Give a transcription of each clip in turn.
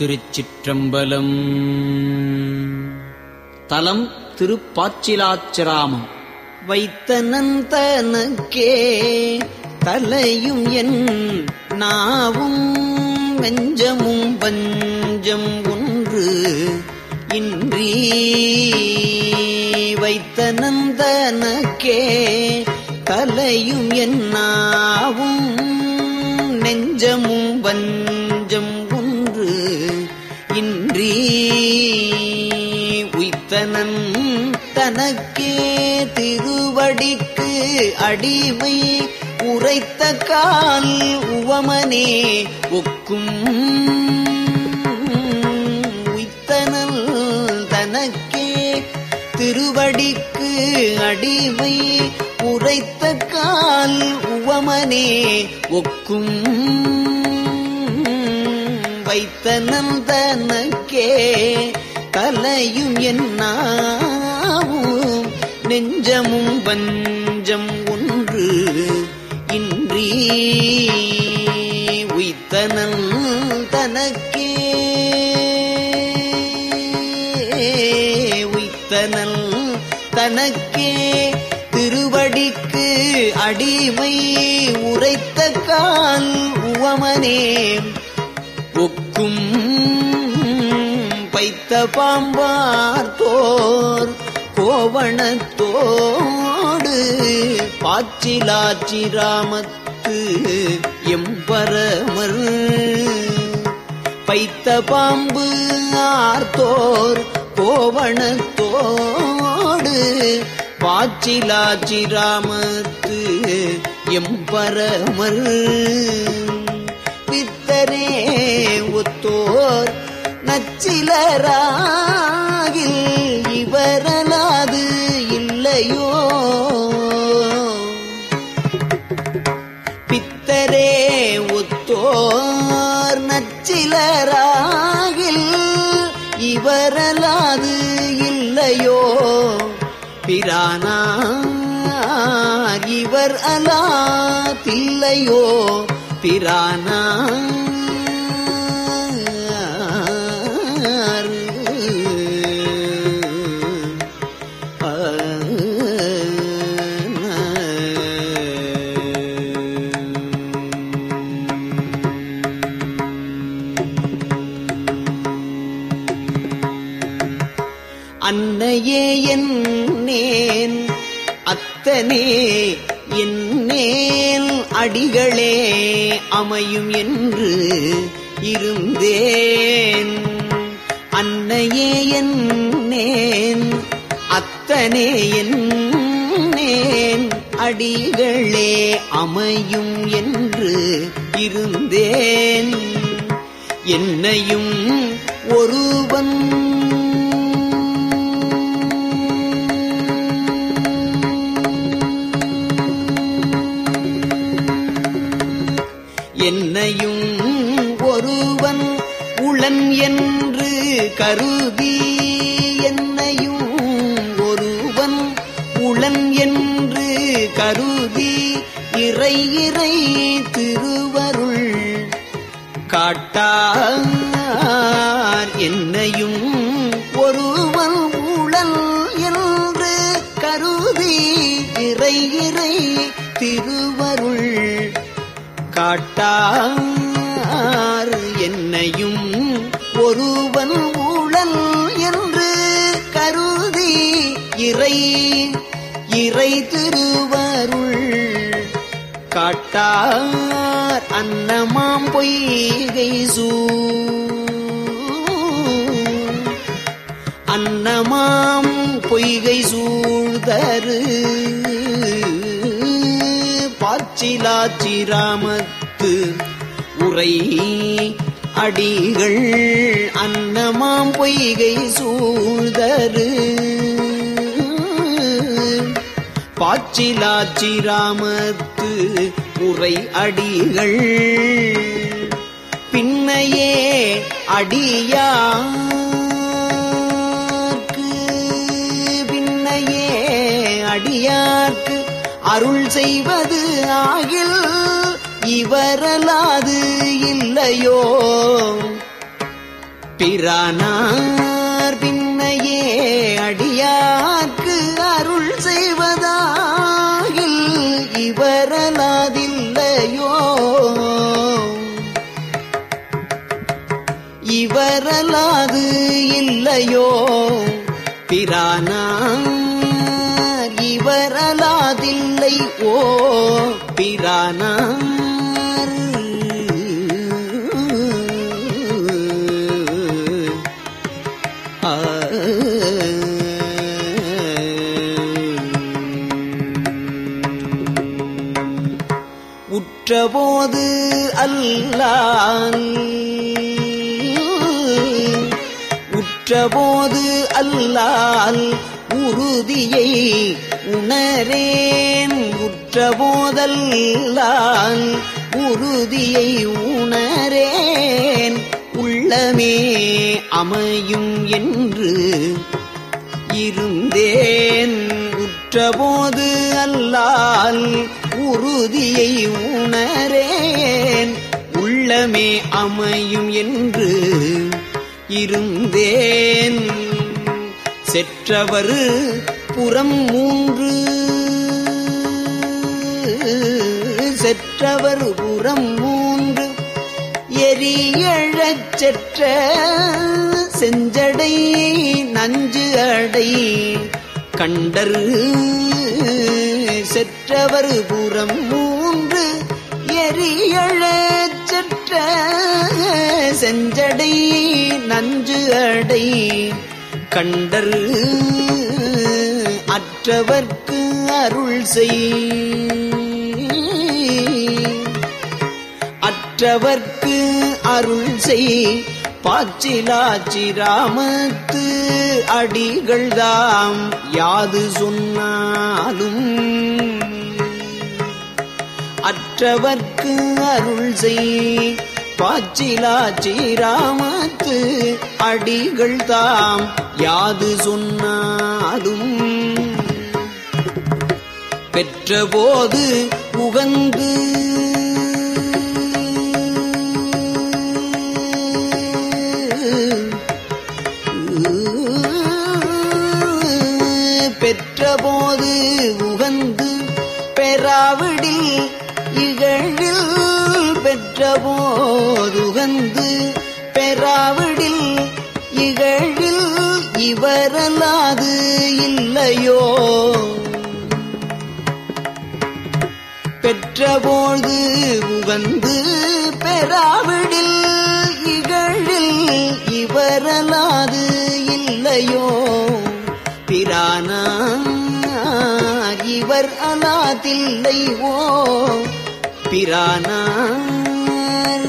திருச்சிற்றம்பலம் தலம் திருப்பாச்சிலாச்சிராமம் வைத்தனந்தனக்கே தலையும் என் நாவும் வெஞ்சமும் பஞ்சம் ஒன்று இன்றி வைத்தனந்தனக்கே தலையும் என் நாவும் நெஞ்சமும் வஞ்சம் ஒன்று இன்றி உய்த்தனன் தனக்கே திருவடிக்கு அடிமை உரைத்த கால் உவமனே ஒக்கும் உய்த்தனல் தனக்கே திருவடிக்கு அடிமை உரைத்த கால் உவமனே ஒக்கும் வைத்தனல் தனக்கே தலையும் என்னாவும் நெஞ்சமும் வஞ்சம் ஒன்று இன்றி உய்த்தனல் தனக்கே உய்த்தனல் தனக்கே திருவடிக்கு அடிமை உரைத்த கால் உவமனே ஒக்கும் பைத்த பாம்பார்த்தோர் கோவணத்தோடு பாச்சிலாச்சிராமத்து எம்பரமர் பைத்த பாம்பு ஆர்த்தோர் கோவணத்தோடு பாச்சிலாச்சிராமத்து எம்பரமர் பித்தரே ஒத்தோர் நச்சிலராகில் இவரலாது இல்லையோ பித்தரே ஒத்தோர் நச்சிலராகில் இவரலாது இல்லையோ பிரானார் இவர் அலா தில்லையோ பிரானா அன்னையே என்னேன் அத்தனே என்னேல் அடிகளே அமையும் என்று இருந்தேன் அன்னையே என்னேன் அத்தனே என்னேன் அடிகளே அமையும் என்று இருந்தேன் என்னையும் ஒருவன் என்னையும் ஒருவன் உளன் என்று கருதி என்னையும் ஒருவன் உளன் என்று கருதி இறை இறை திருவருள் காட்டார் என்னையும் ஒருவன் உளன் என்று கருதி இறை இறை திருவருள் காட்டார் என்னையும் ஒருவன் ஊழல் என்று கருதி இறை இறை திருவருள் காட்டார் அன்னமாம் பொய்கை சூ அன்னமாம் பொய்கை சூழ்தரு பாச்சிலாச்சிராமத்து உரை அடிகள் அன்னமாம் பொய்கை சூழ்தரு பாச்சிலாச்சிராமத்து உரை அடிகள் பின்னையே அடியார்க்கு பின்னையே அடியார்க்கு அருள் செய்வது ஆகில் இவரலாது இல்லையோ பிரானார் பின்னையே அடியார்க்கு அருள் செய்வதாகில் இவரலாதில்லையோ இவரலாது இல்லையோ பிரானார் இவரலாதில்லை ஓ பிரானார் ஆ. உற்றபோது அல்லால் உற்றபோது அல்லால் உறுதியை உணரேன் உற்றபோதல்லால் உறுதியை உணரேன் உள்ளமே அமையும் என்று இருந்தேன் உற்றபோது அல்லால் உறுதியை உணரேன் உள்ளமே அமையும் என்று இருந்தேன் செற்றவர் புறம் மூன்று செற்றவர் புறம் மூன்று எரியழச் செற்ற செஞ்சடை நஞ்சு அடை கண்டர் செற்றவர் புறம் மூன்று எரியழச் செற்ற செஞ்சடை நஞ்சு அடை கண்டர் அற்றவர்க்கு அருள் செய் அற்றவர்க்கு அருள் செய் பாச்சிலாச்சிராமத்து அடிகள்தாம் யாது சொன்னாலும் அற்றவர்க்கு அருள் செய் பாச்சிலாச்சிராமத்து அடிகள் தாம் யாது சொன்னாலும் பெற்றபோது உகந்து பெற்றபோது உகந்து பெறாவிடில் இகழில் பெற்றபோது உகந்து பெறாவிடில் இகழில் இவரலாது இல்லையோ பெற்றபோது உகந்து பெறாவிடில் இகழில் இவரலாது இல்லையோ பிரானார் இவர் அலாதில்லைவோ பிரானார்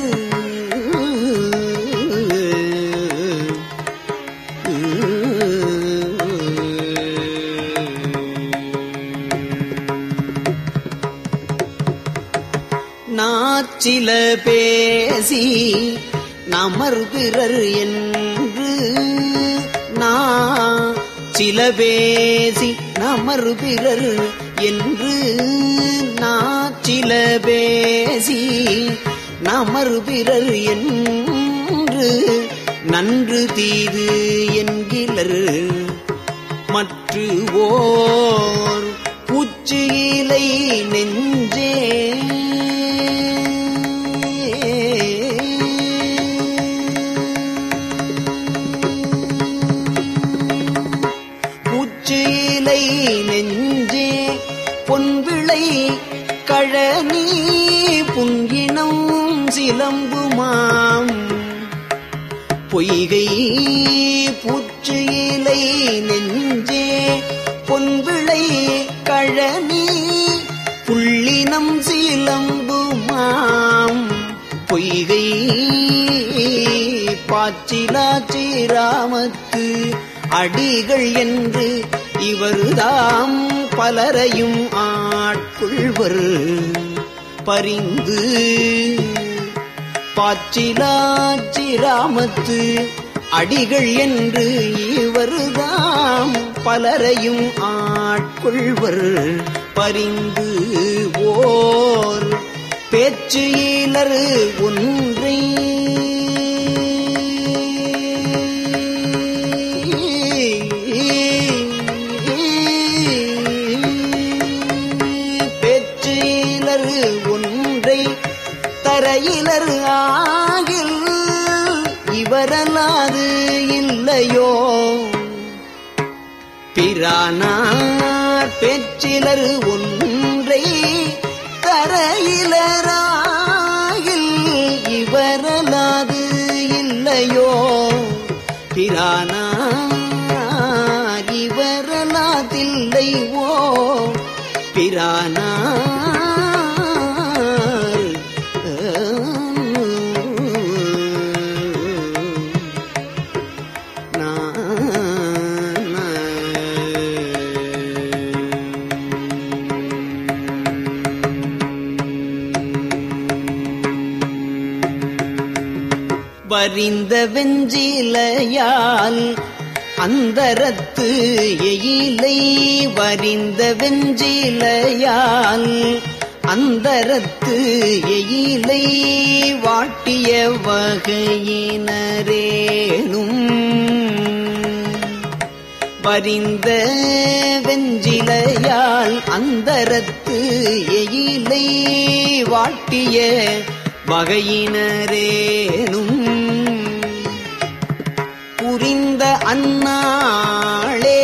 நாச்சில பேசி நமர்பிறர் என்று நா சில பேசி நமர்பிறர் என்று நாச்சில பேசி நமர்பிறர் என்று நன்று தீது என்கிலர் மற்று ஓர் பூச்சியிலை நெஞ்சே பூச்சியிலை நெஞ்சே பொன்விளை கழனி புங்கினம் சிலம்புமாம் பொய்கை பூச்சியிலை நெஞ்சே பொன்விளை கழனி புள்ளினம் சீலம்புமாம் பொய்கை பாச்சிலாச்சிராமத்து அடிகள் என்று இவர்தாம் பலரையும் ஆட்கொள்வர் பரிந்து பாச்சிலாச்சிராமத்து அடிகள் என்று இவர்தாம் பலரையும் ஆட்கொள்வர் பரிந்து ஓர் பேச்சு ஈலர் ஒன்றை தரையிலர் ஆகில் இவரல்லாது இல்லையோ பிரானார் பெற்றிலர் ஒன்றை தரையிலராகில் இவரலாது இல்லையோ பிரானார் இவரலாதில்லைவோ பிரானார் வரிந்த வெஞ்சிலையால் அந்தரத்து எயிலை வரிந்த வெஞ்சிலையால் அந்தரத்து எயிலை வாட்டிய வகையினரேனும் பரிந்த வெஞ்சிலையால் அந்தரத்து எயிலை வாட்டிய வகையினரேனும் புரிந்த அந்நாளே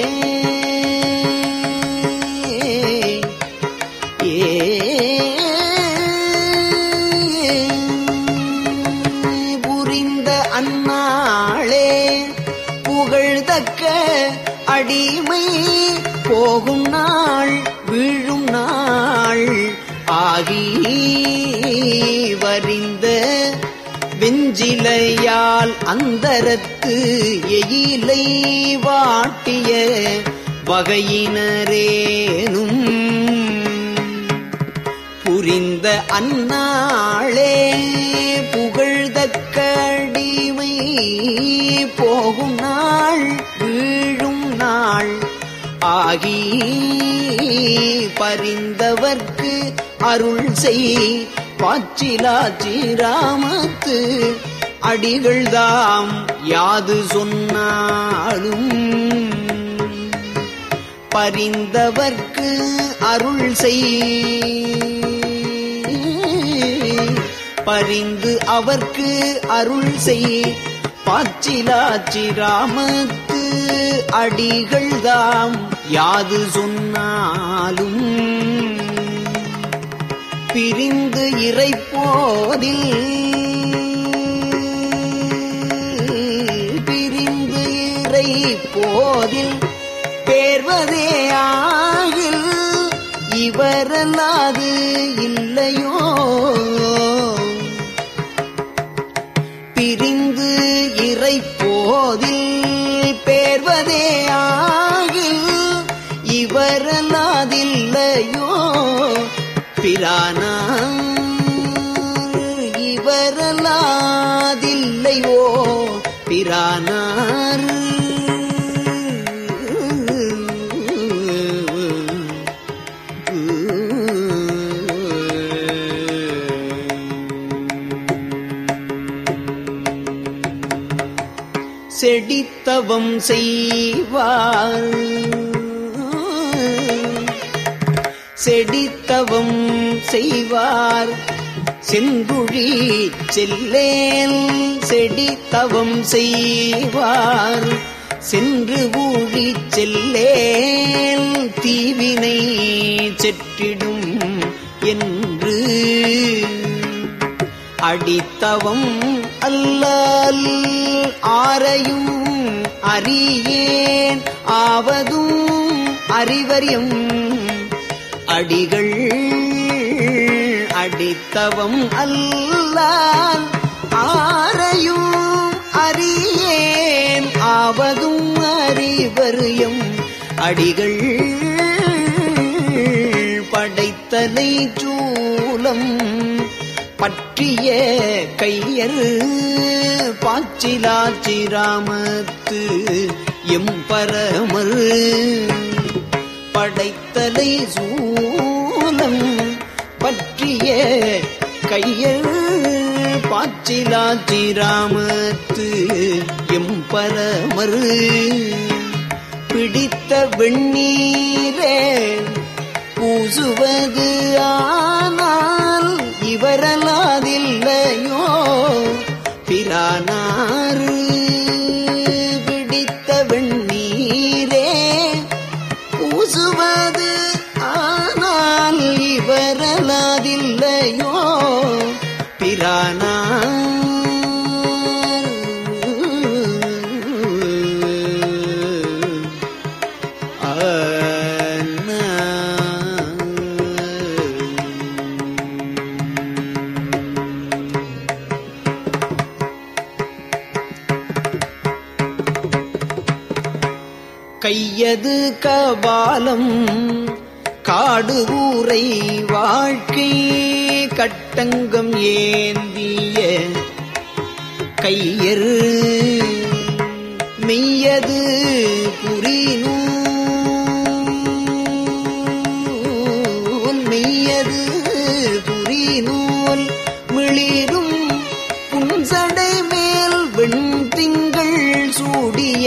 புரிந்த அந்நாளே புகழ்தக்க அடிமை போகும் நாள் வீழும் நாள் ஆகி வரிந்த வெஞ்சிலையால் அந்தரத்து எயிலை வாட்டிய வகையினரேனும் புரிந்த அந்நாளே புகழ்தக்க அடிமை போகும் நாள் வீழும் நாள் ஆகி பரிந்தவர்க்கு அருள் செய் பாச்சிலாச்சிராமத்து அடிகள்தாம் யாது சொன்னாலும் பரிந்தவர்க்கு அருள் செய் பரிந்து அவர்க்கு அருள் செய் பாச்சிலாச்சிராமத்து அடிகள்தாம் யாது சொன்னாலும் பிரிந்து இறைப்போதில் பிரிந்து இறைப்போதில் பேர்வதே ஆகில் இவரல்லாது இல்லையோ பிரிந்து இறைப்போதில் பேர்வதே ஆகில் இவரல்லாதில்லையோ பிரானார் இவரலாதில்லையோ பிரானார் செடித்தவம் செய்வார் செடித்தவம் செய்வார் செங்குழி செல்லேல் செடித்தவம் செய்வார் சென்று ஊழி செல்லேல் தீவினை செற்றிடும் என்று அடித்தவம் அல்லல் ஆரையும் அறியேன் ஆவதும் அறிவரியம் அடிகள் அடித்தவம் அல்லால் ஆரையும் அறியேன் ஆவதும் அறிவரியம் அடிகள் படைத்தலை சூலம் பற்றிய கையர் பாச்சிலாச்சிராமத்து எம்பரமர் படைத்தலை சூலம் பற்றிய கையர் பாச்சிலாச்சிராமத்து எம்பரமர் பிடித்த வெண்ணீரே பூசுவது ஆனால் இவரலாதில் கையது கபாலம் காடு ஊரை வாழ்க்கை கட்டங்கம் ஏந்திய கையர் மெய்யது புரிநூல் மெய்யது புரிநூல் மிளிரும் புன்சடை மேல் வெண்திங்கள் சூடிய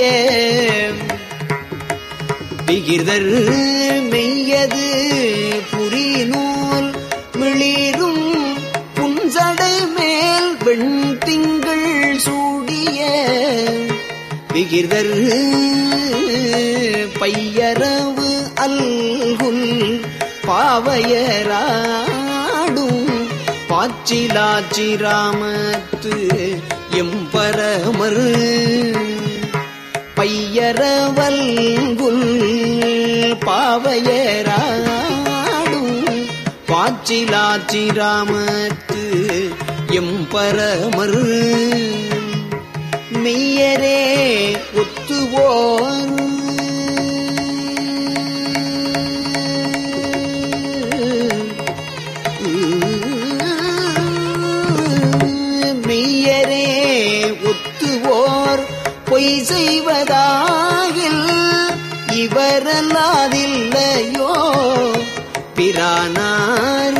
விகிதர் மெய்யது புரிநூல் மிளிரும் புன்சடை மேல் வெண்திங்கள் சூடிய விகிதர் பையரவு அல்குல் பாவையராடும் பாச்சிலாச்சிராமத்து எம்பரமர் பையரவல்குல் பாவையராடும் பாச்சிலாச்சிராமத்து எம்பரமர் மெய்யரே ஒத்துவோர் மெய்யரே ஒத்துவோர் பொய் செய்வதாகில் இவரல்லாதில்லையோ பிரானார்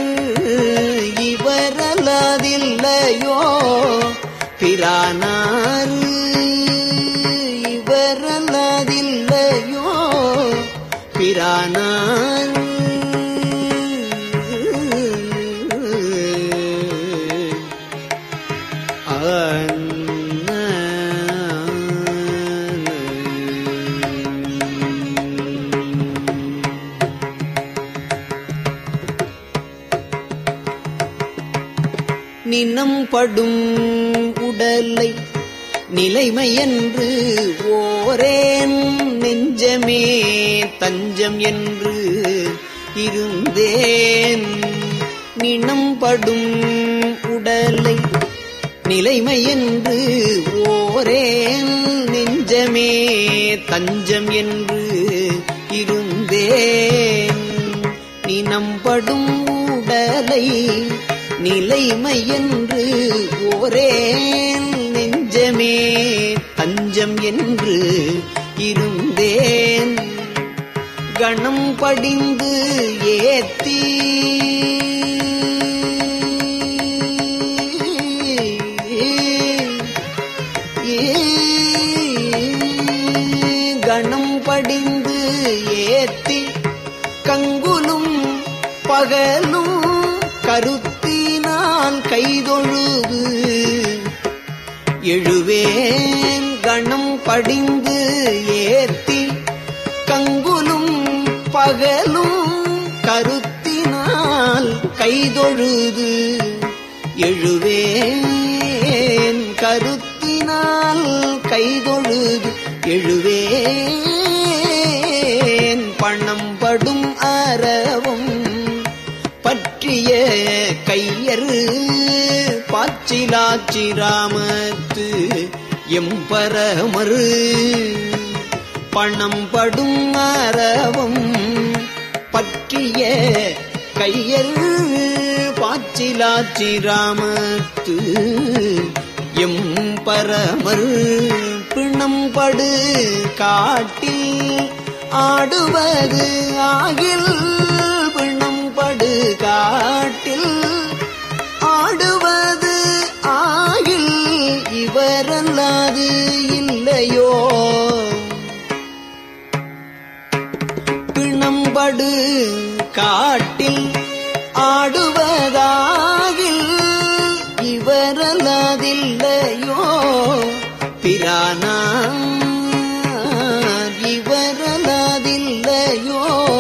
இவரல்லாதில்லையோ பிரானார் இவரல்லாதில்லையோ பிரானார் நினம் படும் உடலை நிலைமையென்று ஓரேன் நெஞ்சமே தஞ்சம் என்று இருந்தேன் நினம் படும் உடலை நிலைமையென்று ஓரேன் நெஞ்சமே தஞ்சம் என்று இருந்தேன் நினம்படும் உடலை நிலைமையென்று ஓரேன் நெஞ்சமே தஞ்சம் என்று இருந்தேன் கணம் படிந்து ஏத்தி கணம் படிந்து ஏத்தி கங்குலும் பகலும் கருத்தினால் கைதொழுது எழுவேன் கணம் படிந்து ஏத்தி கங்குலும் பகலும் கருத்தினால் கைதொழுது எழுவேன் கருத்தினால் கைதொழுது எழுவேன் பணம் படும் அறவும் பற்றிய கையரு பாச்சிலாச்சிராமத்து எம்பரமரு பணம் படும் அறவும் பற்றிய கையர் பாச்சிலாச்சிராமத்து எம்பரமர் பிணம்படு காட்டில் ஆடுவது ஆகில் பிணம்படு காட்டில் ஆடுவது ஆகில் இவரல்லாது இல்லையோ பிணம்படு காட்டில் ஆடுவதாகில் இவரல்லாதில்லையோ பிரானார் இவரல்லாதில்லையோ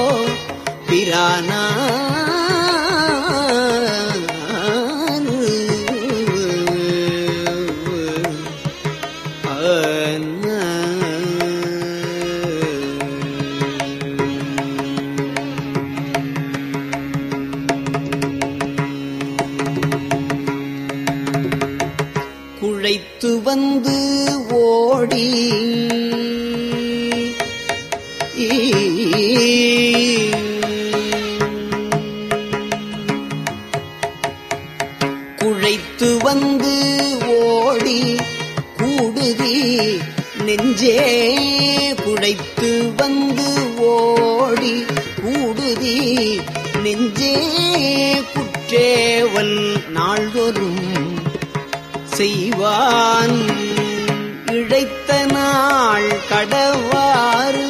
பிரானார் குழைத்து வந்து ஓடி குழைத்து வந்து ஓடி கூடுதி நெஞ்சே குழைத்து வந்து ஓடி கூடுதி நெஞ்சே குற்றேவல் நாள்தோறும் செய்வான் இழைத்த நாள் கடவாறு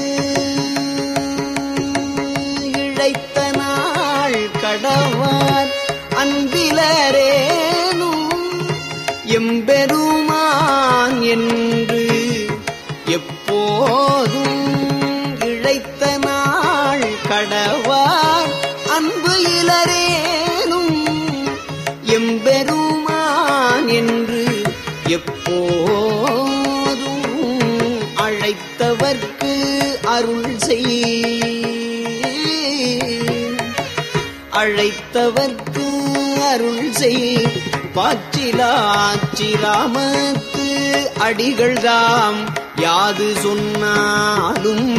இழைத்த நாள் கடவார் அன்பிலரேனும் எம்பெருமான் என்று எப்போதும் இழைத்த நாள் கடவார் அன்பு இலரேனும் எம்பெருமான் என்று எப்போதும் அழைத்தவர்க்கு அருள் செய் அழைத்தவர்க்கு அருள் செய் பாச்சிலாச்சிராமத்து அடிகள் தாம் யாது சொன்னாலும்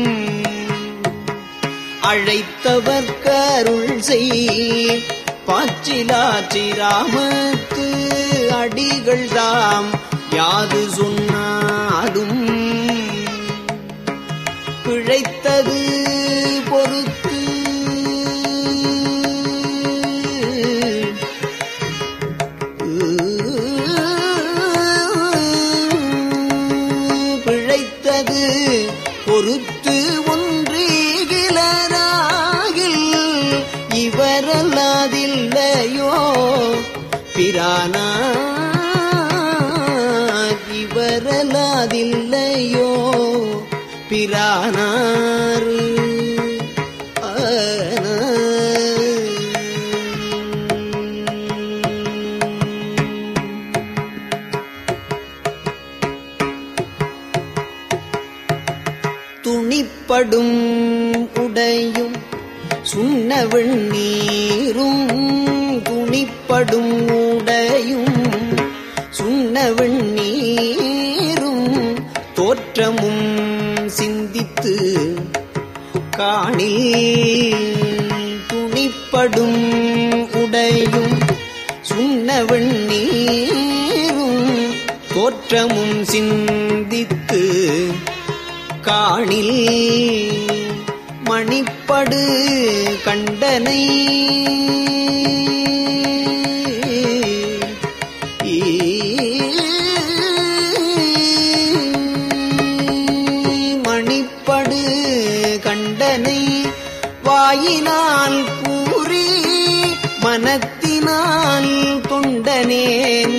அழைத்தவர்க்கு அருள் செய் பாச்சிலாச்சிராமத்து அடிகள் தாம் யாது சொன்னாலும் பிழைத்தது பொறுத்து பிழைத்தது பொறுத்து ஒன்றீகிலராகில் இவரல்லாதில்லையோ பிரானா இவரல்லாதில்லையோ பிரானாறு துணிப்படும் உடையும் சுண்ணவெண் நீரும் துணிப்படும் உடையும் சுண்ணவெண் நீரும் தோற்றமும் சிந்தித்து காணில் துணிப்படும் உடையும் சுண்ணவெண் நீரும் தோற்றமும் சிந்தித்து காணில் மணிப்படு கண்டனை மணிப்படு கண்டனை வாயினால் கூறி மனத்தினால் தொண்டனேன்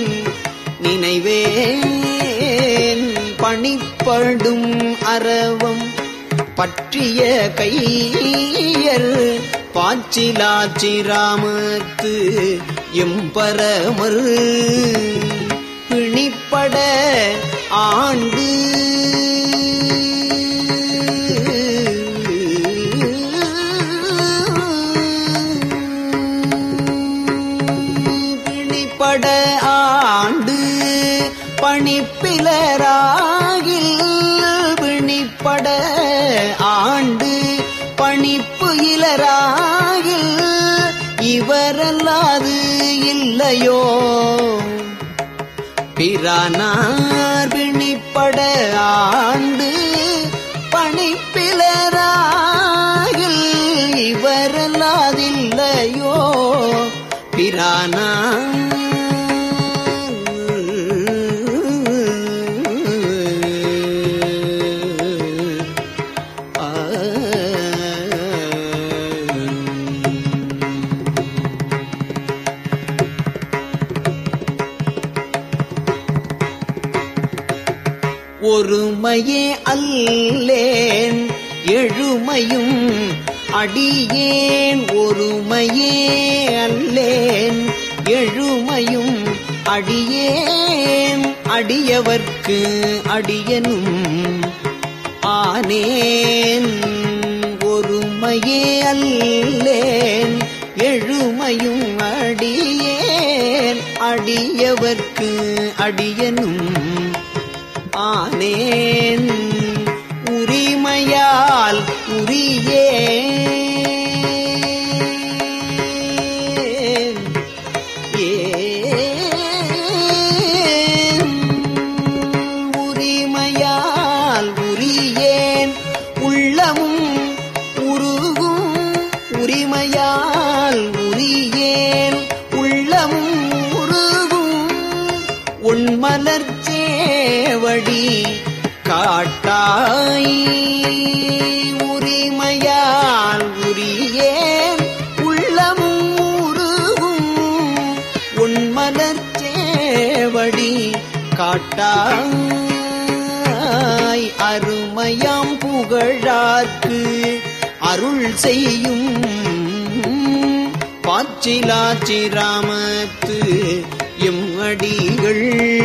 நினைவேன் பணிப்படும் அரவம் பற்றிய கையர் பாச்சிலாச்சிராமத்து எம்பரமர் பிணிப்பட ஆண்டு பிணிப்பட ஆண்டு பணிப்பிலராகில் பிணிப்பட ஆண்டு பணிப்பு இலராகில் இவரல்லாது இல்லையோ பிரானார் பிணிப்பட ஆண்டு பணிப்பிலராகில் இவரல்லாதில்லையோ பிரானா ஒருமையே அல்லேன் எழுமையும் அடியேன் ஒருமையே அல்லேன் எழுமையும் அடியேன் அடியவர்க்கு அடியனும் ஆனேன் ஒருமையே அல்லேன் எழுமையும் அடியேன் அடியவர்க்கு அடியனும் ஆனேன் உரிமை பெருமையால் உரியே உரிமையால் உரியேன் உள்ளமும் உருகும் உரிமையால் உரியேன் உள்ளமும் உருகும் உண்மலர்ச்சேவடி காட்டாய் உரிமையால் உரியேன் உள்ளமும் உருகும் உண்மலர்ச்சேவடி காட்டாய் அருமையாம் புகழாக்கு அருள் செய்யும் பாச்சிலாச்சிராமத்து எம் அடிகள்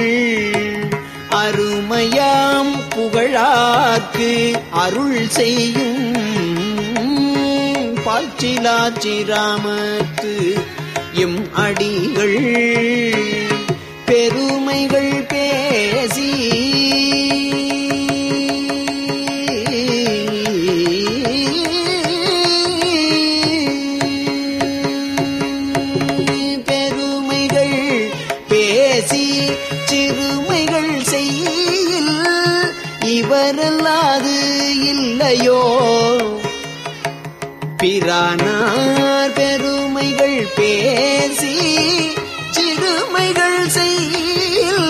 அருமையாம் புகழாக்கு அருள் செய்யும் பாச்சிலாச்சிராமத்து எம் அடிகள் பெருமைகள் பேசி பெருமைகள் பேசி சிறுமைகள் செய்யில் இவரல்லாது இல்லையோ பிரானார் பெருமைகள் பேசி சிறுமைகள் செய்யில்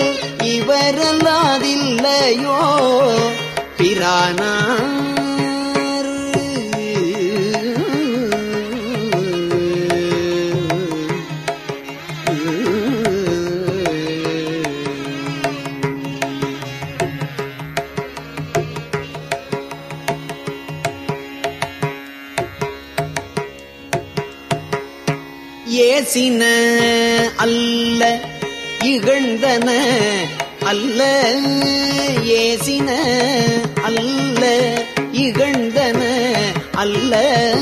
இவரல்லாதில்லையோ பிரானார் ஏசின அல்ல இகழ்ந்தன அல்ல ஏசின அல்ல இகழ்ந்தன அல்ல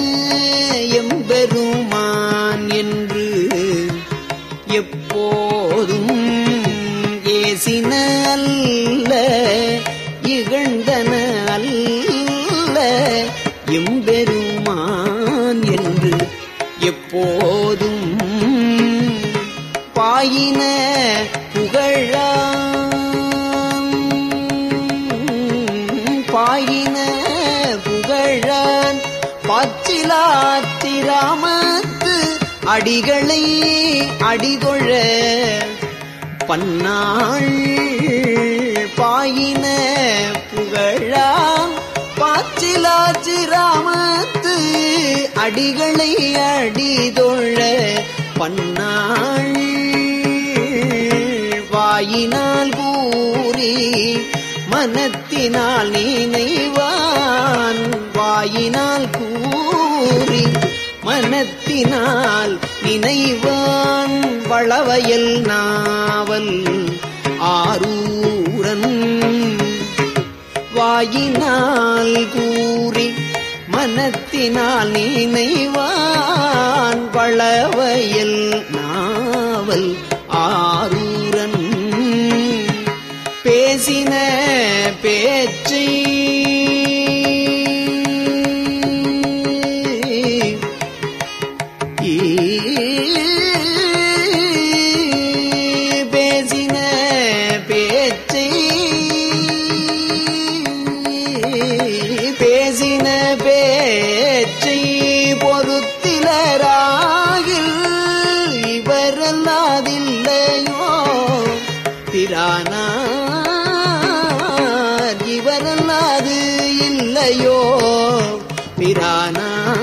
எம்பெருமான் என்று எப்போதும் ஏசின அல்ல இகழ்ந்தன அல்ல எம்பெருமான் என்று எப்போதும் பாயின புகழான் பாயின புகழான் பாச்சிலாத்திராமத்து அடிகளை அடிதொழ பன்னாள் பாயின புகழாம் பாச்சிலாச்சிராமத்து அடிகளை அடிதொழ பன்னாள் வாயினால் கூறி மனத்தினால் நினைவான் வாயினால் கூறி மனத்தினால் நினைவான் வளவயல் நாவல் ஆரூரன் வாயினால் கூறி மனத்தினால் நினைவான் வளவயல் நாவல் ஆரூரன் பேசின பேச்சை பேசின பேச்சை பேசின பேச்சை பொறுத்திலராகில் இவரல்லாதில்லையோ பிரானார் இவரல்லாது இல்லையோ பிரானார்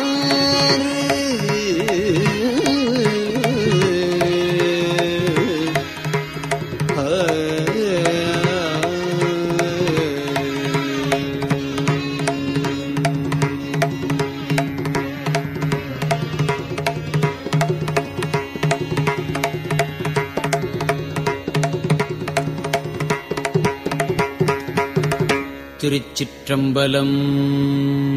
திருச்சிற்றம்பலம்